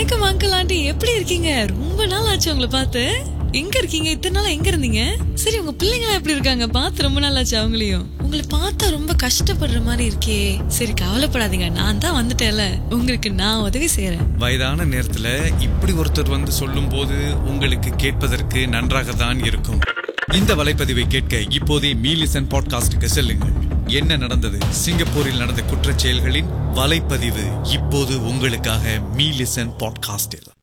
வணக்கம் uncle aunty எப்படி இருக்கீங்க ரொம்ப நாள் ஆச்சு உங்களை பார்த்து எங்க இருக்கீங்க இத்தனை நாள் எங்க இருந்தீங்க சரி உங்க பிள்ளைங்க எப்படி இருக்காங்க பார்த்து ரொம்ப நாள் ஆச்சு அவங்களையும் உங்களை பார்த்தா ரொம்ப கஷ்டப்படுற மாதிரி இருக்கே சரி கவலைப்படாதீங்க நான் தான் வந்துட்டேன்ல உங்களுக்கு நான் உதவி செய்யறேன் வயதான நேரத்துல இப்படி ஒருத்தர் வந்து சொல்லும் போது உங்களுக்கு கேட்பதற்கு நன்றாக தான் இருக்கும் இந்த வலைப்பதிவை கேட்க இப்போதே மீலிசன் பாட்காஸ்டுக்கு செல்லுங்கள் என்ன நடந்தது சிங்கப்பூரில் நடந்த குற்றச் செயல்களின் வலைப்பதிவு இப்போது உங்களுக்காக மீலிசன் பாட்காஸ்டில்